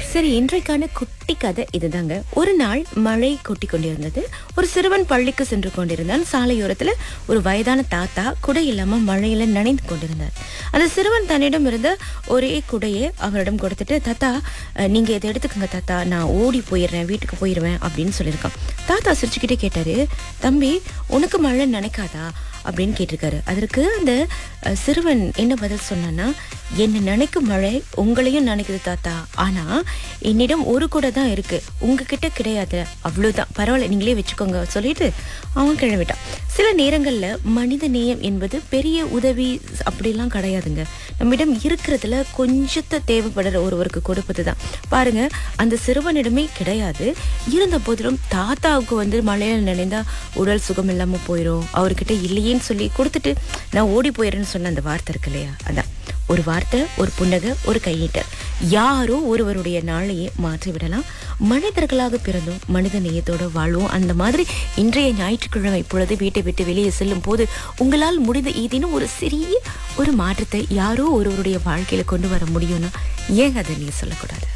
சரி இன்றைக்கான குட்டி கதை இதுதாங்க ஒரு நாள் மழை கொட்டி கொண்டிருந்தது ஒரு சிறுவன் பள்ளிக்கு சென்று கொண்டிருந்தான் சாலையோரத்துல ஒரு வயதான தாத்தா குடை இல்லாம மழையில நனைந்து கொண்டிருந்தார் அந்த சிறுவன் தன்னிடம் இருந்த ஒரே குடையை அவரிடம் கொடுத்துட்டு தாத்தா அஹ், நீங்க இதை எடுத்துக்கோங்க தாத்தா நான் ஓடி போயிடுறேன் வீட்டுக்கு போயிடுவேன் அப்படின்னு சொல்லியிருக்கான் தாத்தா சிரிச்சுக்கிட்டே கேட்டாரு தம்பி உனக்கு மழை நினைக்காதா அப்படின்னு கேட்டிருக்காரு அதற்கு அந்த அஹ், சிறுவன் என்ன பதில் சொன்னான்னா என்னை நினைக்கும் மழை உங்களையும் நினைக்குது தாத்தா ஆனா என்னிடம் ஒரு கூட தான் இருக்கு உங்ககிட்ட கிடையாது அவ்வளவுதான் பரவாயில்ல நீங்களே வச்சுக்கோங்க சொல்லிட்டு அவன் கிளம்பிட்டான் சில நேரங்கள்ல மனித நேயம் என்பது பெரிய உதவி அப்படிலாம் கிடையாதுங்க நம்மிடம் இருக்கிறதுல கொஞ்சத்தை தேவைப்படுற ஒருவருக்கு கொடுப்பது தான் பாருங்க அந்த சிறுவனிடமே கிடையாது இருந்த போதிலும் தாத்தாவுக்கு வந்து மழையில நினைந்தா உடல் சுகம் இல்லாம போயிடும் அவர்கிட்ட இல்லையேன்னு சொல்லி கொடுத்துட்டு நான் ஓடி போயிடுறேன்னு சொன்ன அந்த வார்த்தை இருக்கு இல்லையா அதான் ஒரு வார்த்தை ஒரு புன்னகை ஒரு கையீட்டல் யாரோ ஒருவருடைய நாளையே மாற்றி விடலாம் மனிதர்களாக பிறந்தோம் மனித நேயத்தோட வாழ்வோம் அந்த மாதிரி இன்றைய ஞாயிற்றுக்கிழமை பொழுது வீட்டை விட்டு வெளியே செல்லும் போது உங்களால் முடிந்த ஏதேனும் ஒரு சிறிய ஒரு மாற்றத்தை யாரோ ஒருவருடைய வாழ்க்கையில கொண்டு வர முடியும்னா ஏன் அதை நீங்க சொல்லக்கூடாது